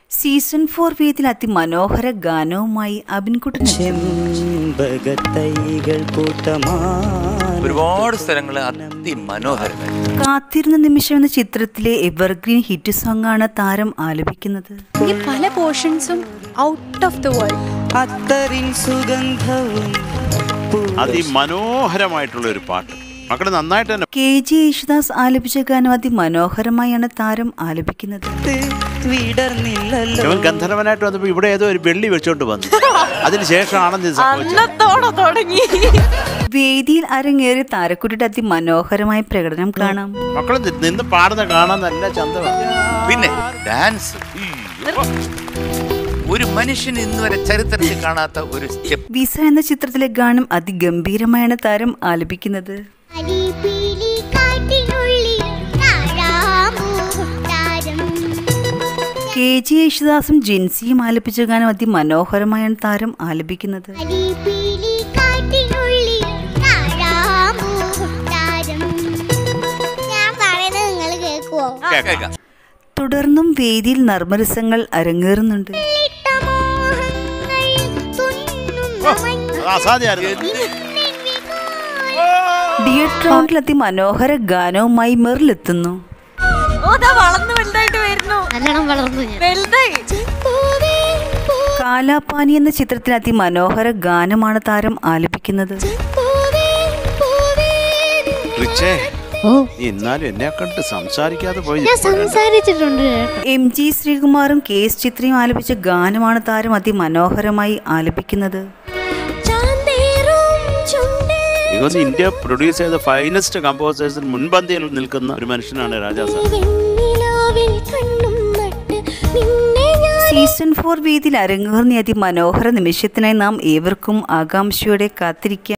season four വേദിയിൽ അതിമനോഹര ഗാനവുമായി അബിൻകുട്ടൻ ചെമ്പകത്തൈകൾ കൂട്ടമാണ് ഒരുപാട് സ്ഥലങ്ങൾ അതിമനോഹരമായി കാത്തിരുന്ന നിമിഷം എന്ന ചിത്രത്തിലെ എവർഗ്രീൻ ഹിറ്റ് സോങ് ആണ് താരം ആലപിക്കുന്നത് ഈ പല പോർഷൻസും ഔട്ട് ഓഫ് ദ വേൾഡ് അത്തറിൻ സുഗന്ധവും അതിമനോഹരമായിട്ടുള്ള ഒരു പാട്ട് മക്കള് നന്നായിട്ട് തന്നെ കെ ജി യേശുദാസ് ആലപിച്ച ഗാനം അതിമനോഹരമായാണ് താരം ആലപിക്കുന്നത് പൂത്ത് വിടർന്നില്ലല്ലോ ഇവൻ ഗന്ധർവനായിട്ട് വന്നപ്പോ ഇവിടെ ഏതോ ഒരു വെള്ളി വെച്ചോണ്ട് വന്നു അതിനുശേഷമാണെന്ന് ഇത് സംഭവിച്ചത് തുടങ്ങി വേദിയിൽ അരങ്ങേറിയ താരക്കുട്ടിയുടെ അതിമനോഹരമായ പ്രകടനം കാണാം മക്കള് നി- നിന്ന് പാടുന്ന കാണാൻ നല്ല ചന്തമാണ് പിന്നെ ഡാൻസ് ഒരു മനുഷ്യൻ ഇന്ന് വരെ ചരിത്രത്തിൽ കാണാത്ത ഒരു സ്റ്റെപ്പ് വിസ എന്ന ചിത്രത്തിലെ ഗാനം അതിഗംഭീരമായാണ് താരം ആലപിക്കുന്നത് അരിപ്പീലി കാട്ടിനുള്ളിൽ താഴാമൂത്താരം കെ ജി യേശുദാസും ജിൻസിയും ആലപിച്ച ഗാനം അതിമനോഹരമായാണ് താരം ആലപിക്കുന്നത് അരിപ്പീലി കാട്ടിനുള്ളിൽ താഴാമൂത്താരം ഞാൻ പറയുന്നത് നിങ്ങൾ കേൾക്കുവോ കേൾക്കാം തുടർന്നും വേദിയിൽ നർമ്മരസങ്ങൾ അരങ്ങേറുന്നുണ്ട് മോഹങ്ങൾ തുന്നുന്ന മഞ്ഞ അത് അസാധ്യമായിരുന്നു ഡിയർ ട്രോണ്ടിൽ അതിമനോഹര ഗാനവുമായി മെറിലെത്തുന്നു വളർന്നു വലുതായിട്ട് വരുന്നു നല്ലോണം വളർന്നു ഞാൻ വലുതായി കാലാപാനി എന്ന ചിത്രത്തിൽ അതിമനോഹര ഗാനമാണ് താരം ആലപിക്കുന്നത് റിച്ചേ നീ എന്നാലും എന്നെ കണ്ട് സംസാരിക്കാതെ പോയി ഞാൻ സംസാരിച്ചിട്ടുണ്ട് ചേട്ടാ എം ജി ശ്രീകുമാറും കെ എസ് ചിത്രയും ആലപിച്ച ഗാനമാണ് താരം അതിമനോഹരമായി ആലപിക്കുന്നത് ഇതൊന്ന് ഇന്ത്യ പ്രൊഡ്യൂസ് ചെയ്ത ഫൈനസ്റ്റ് കമ്പോസേഴ്സിൽ മുൻപന്തിയിൽ നിൽക്കുന്ന ഒരു മനുഷ്യനാണ് രാജാ സാർ സീസൺ ഫോർ വേദിയിൽ അരങ്ങേറുന്ന അതിമനോഹര നിമിഷത്തിനായി നാം ഏവർക്കും ആകാംക്ഷയോടെ കാത്തിരിക്കാം